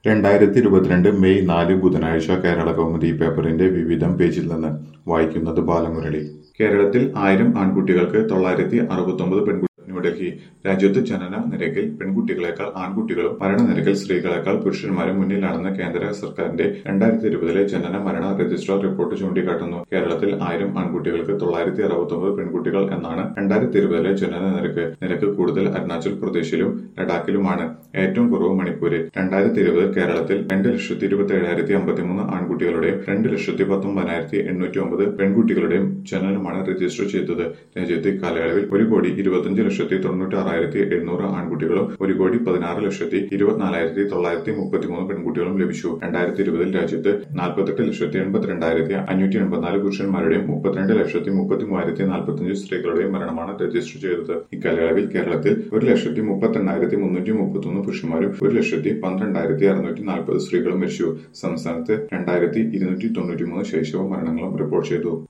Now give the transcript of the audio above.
രണ്ടായിരത്തി ഇരുപത്തിരണ്ട് മെയ് നാല് ബുധനാഴ്ച കേരള കൗമുദി പേപ്പറിന്റെ വിവിധം പേജിൽ നിന്ന് വായിക്കുന്നത് ബാലമുരളി കേരളത്തിൽ ആയിരം ആൺകുട്ടികൾക്ക് തൊള്ളായിരത്തി അറുപത്തൊമ്പത് പെൺകുട്ടി ന്യൂഡൽഹി രാജ്യത്ത് ജനന നിരക്കിൽ പെൺകുട്ടികളെക്കാൾ ആൺകുട്ടികളും മരണനിരക്കിൽ സ്ത്രീകളെക്കാൾ പുരുഷന്മാരും മുന്നിലാണെന്ന് കേന്ദ്ര സർക്കാരിന്റെ രണ്ടായിരത്തി ഇരുപതിലെ ജനന മരണ രജിസ്ട്രാർ റിപ്പോർട്ട് ചൂണ്ടിക്കാട്ടുന്നു കേരളത്തിൽ ആയിരം ആൺകുട്ടികൾക്ക് തൊള്ളായിരത്തി അറുപത്തൊമ്പത് പെൺകുട്ടികൾ എന്നാണ് രണ്ടായിരത്തി ഇരുപതിലെ ജനന നിരക്ക് നിരക്ക് കൂടുതൽ അരുണാചൽ പ്രദേശിലും ലഡാക്കിലുമാണ് ഏറ്റവും കുറവ് മണിപ്പൂരിൽ രണ്ടായിരത്തി ഇരുപതിൽ കേരളത്തിൽ രണ്ട് ലക്ഷത്തി ഇരുപത്തി ഏഴായിരത്തി അമ്പത്തിമൂന്ന് ആൺകുട്ടികളുടെയും രണ്ട് ലക്ഷത്തി പത്തൊമ്പതിനായിരത്തി എണ്ണൂറ്റി ഒമ്പത് പെൺകുട്ടികളുടെയും ജനനമാണ് രജിസ്റ്റർ ചെയ്തത് രാജ്യത്ത് ഇക്കാലയളവിൽ ഒരു കോടി ഇരുപത്തിയഞ്ച് ലക്ഷത്തി തൊണ്ണൂറ്റി ആറായിരത്തി എണ്ണൂറ് ആൺകുട്ടികളും ഒരു കോടി പതിനാറ് ലക്ഷത്തി ഇരുപത്തിനാലായിരത്തി തൊള്ളായിരത്തി മുപ്പത്തിമൂന്ന് പെൺകുട്ടികളും ലഭിച്ചു രണ്ടായിരത്തി ഇരുപതിൽ രാജ്യത്ത് നാൽപ്പത്തെട്ട് ലക്ഷത്തി എൺപത്തിരണ്ടായിരത്തി അഞ്ഞൂറ്റി എൺപത്തിനാല് പുരുഷന്മാരുടെയും മുപ്പത്തിരണ്ട് ലക്ഷത്തി മുപ്പത്തി മൂവായിരത്തി നാൽപ്പത്തിയഞ്ച് സ്ത്രീകളുടെയും മരണമാണ് രജിസ്റ്റർ ചെയ്തത് ഇക്കാലയളവിൽ കേരളത്തിൽ ഒരു ലക്ഷത്തി മുപ്പത്തെണ്ണായിരത്തി മുന്നൂറ്റി മുപ്പത്തൊന്ന് പുരുഷന്മാരും ഒരു ലക്ഷത്തി പന്ത്രണ്ടായിരത്തി അറുന്നൂറ്റി നാൽപ്പത് സ്ത്രീകളും മരിച്ചു സംസ്ഥാനത്ത് രണ്ടായിരത്തി ഇരുന്നൂറ്റി തൊണ്ണൂറ്റിമൂന്ന് ശൈശവ മരണങ്ങളും റിപ്പോർട്ട് ചെയ്തു